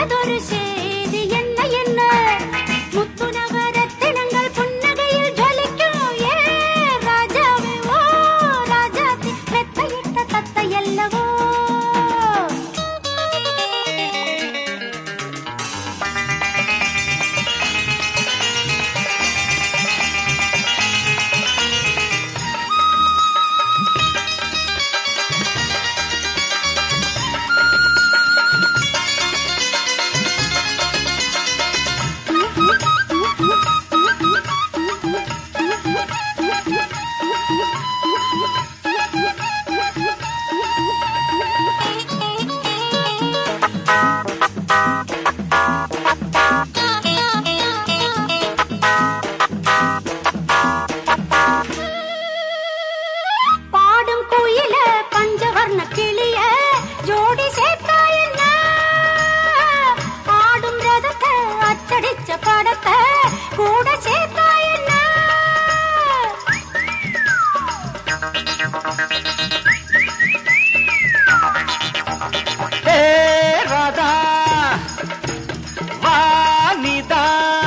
சொன்னதொரு செய்தி என்ன என்ன முத்து நவரத்தினங்கள் புன்னகையில் ஜொலிக்கும் ஏ ராஜாவே ஓ ராஜாத்தி மெத்தையிட்ட தத்தை அல்லவோ பாடும் குயில பஞ்சவர்ண கிளிய ஜோடி சேர்த்தா என்ன ஆடும் ரதத்தை அச்சடிச்ச படத்தை கூட சேர்த்தா என்ன ஏ ராதா வானிதா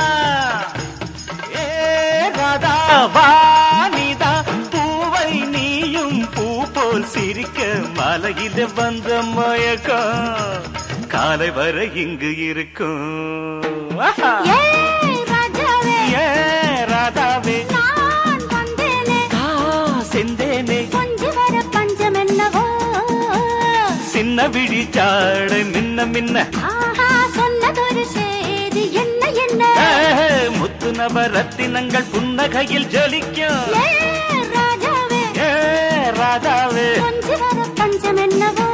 ஏ ராதா வானிதா பூவை நீயும் பூ போல் சிரிக்க மலையில வந்த மயக்கம் காலை வரை இங்கு இருக்கும் ஆஹா. ஏ ராஜாவே ஏ ராதாவே நான் வந்தேனே கா செந்தேனே கொஞ்சி வர பஞ்சம் என்னவோ சின்ன விழி சாடை மின்ன மின்ன ஆஹா சொன்னதொரு செய்தி என்ன என்ன ஏ, முத்து நவரத்தினங்கள் புன்னகையில் ஜொலிக்கும் ஏ ராஜாவே ஏ ராதாவே கொஞ்சி வர பஞ்சம் என்னவோ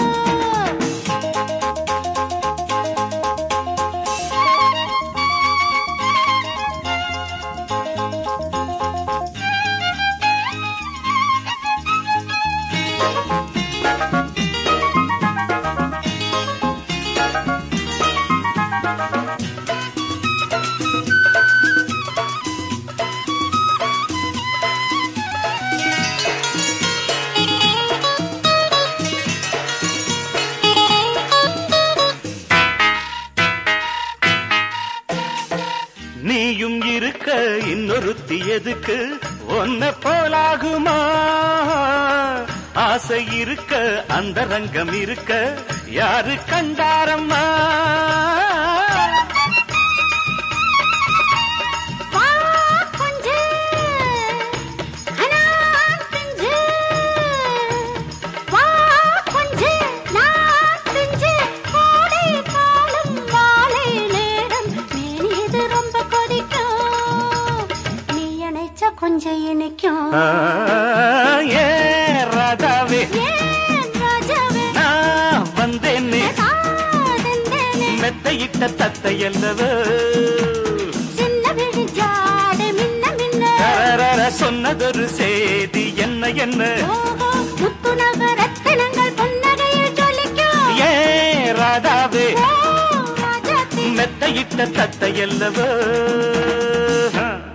நீயும் இருக்க இன்னொருத்தி எதுக்கு ஒன்ன போலாகுமா ஆசை இருக்க அந்த ரங்கம் இருக்க யாரு கண்டாரம்மா வா கொஞ்சு அனார் பிஞ்சு வா கொஞ்சு நான் பிஞ்சு கோடை காலம் மாலை நேரம் மேனியது ரொம்ப கொதிக்கும் நீ இணைச்ச கொஞ்சம் இனிக்கும் ஆ, ஏ ராதாவே ஏன் ராஜாவே நான் வந்தேனே காதந்தேனே மெத்தையிட்ட தத்தை அல்லவோ சின்ன விழி ஜாடை மின்ன மின்ன தரரர சொன்னதொரு செய்தி என்ன என்ன ஓஹோ முத்து நவரத்தினங்கள் புன்னகையில் ஜொலிக்கும் ஏ ராதாவே ஓ ராஜாத்தி மெத்தையிட்ட தத்தை அல்லவோ